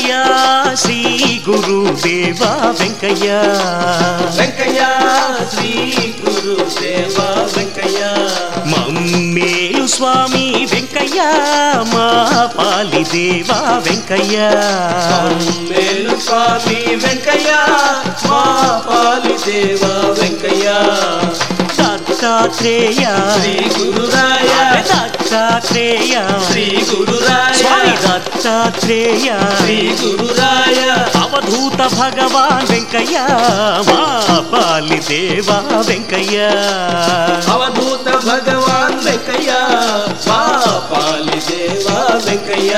వెంకయ్య శ్రీ గురుదేవ వెంకయ్య వెంకయ్య శ్రీ గురుదేవ వెంకయ్య మమ్మేలు స్వామి వెంకయ్య మా పాలిదేవ వెంకయ్య మేలు స్వామి వెంకయ్య మా పాలి దేవ వెంకయ్య దత్తాత్రేయ శ్రీ గురురాయ దత్తాత్రేయ శ్రీ గురురాయ స్వామి దత్తాత్రేయ శ్రీ గురురాయ అవధూత భగవాన్ వెంకయ్య మా పాలిదేవ వెంకయ్య అవధూత భగవాన్ వెంకయ్య మా పాలి దేవ వెంకయ్య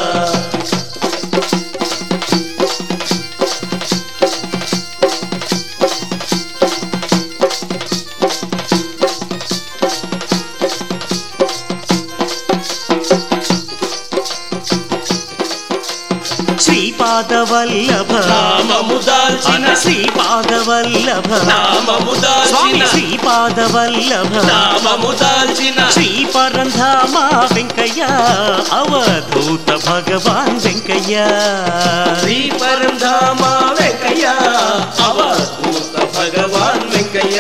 శ్రీపాదవల్లభ నామము దాల్చిన అన శ్రీపాదవల్లభ నామము స్వామి దాల్చిన శ్రీపాదవల్లభ నామము దాల్చిన శ్రీ పరంధామ వెంకయ్య అవధూత భగవాన్ వెంకయ్య శ్రీ పరంధామ వెంకయ్య అవధూత భగవాన్ వెంకయ్య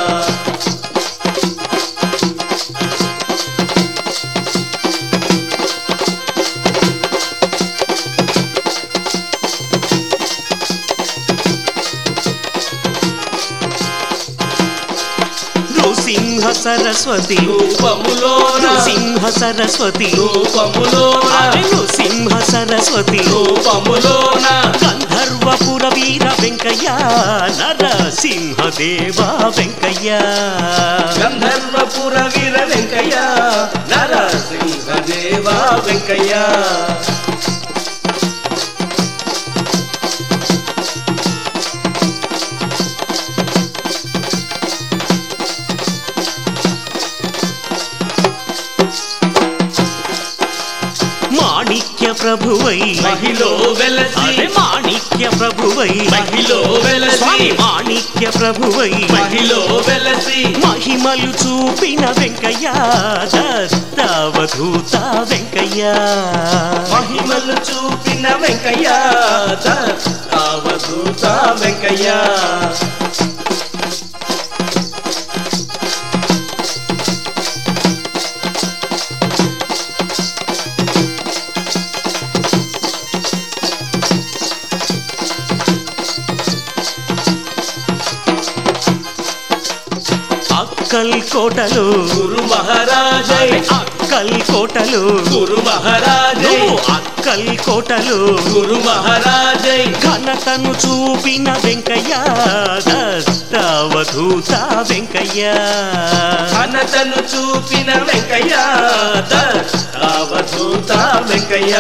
నృసింహ సరస్వతి రూపములోన నృసింహ సరస్వతి రూపములోన అరే నృసింహ సరస్వతి రూపములోన గంధర్వపుర వీర వెంకయ్య నరసింహదేవ వెంకయ్య గంధర్వపుర వీర వెంకయ్య నరసింహదేవ వెంకయ్య మాణిక్య ప్రభువై మహిలో వెలసి అరే మాణిక్య ప్రభువై మహిలో వెలసి స్వామి మాణిక్య ప్రభువై మహిలో వెలసి మహిమలు చూపిన వెంకయ్య దత్తావధూత వెంకయ్య మహిమలు చూపిన వెంకయ్య అవధూత వెంకయ్య అక్కల్ కోటలు గురు మహారాజై అక్కల్ కోటలు గురు మహారాజై నువ్వు అక్కల్ కోటలు గురు మహారాజై ఘనతను చూపిన వెంకయ్య దత్తావధూత వెంకయ్య ఘనతను చూపిన వెంకయ్య అవధూత వెంకయ్య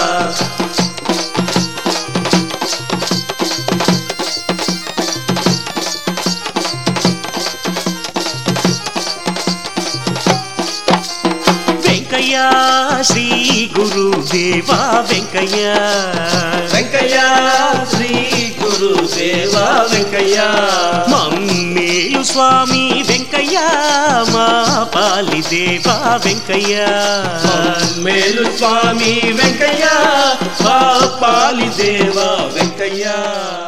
వెంకయ్య శ్రీ గురుదేవ వెంకయ్య వెంకయ్య శ్రీ గురుదేవ వెంకయ్య మమ్మేలు స్వామి వెంకయ్య మా పాలిదేవ వెంకయ్య మేలు స్వామి వెంకయ్య పాలి దేవ వెంకయ్య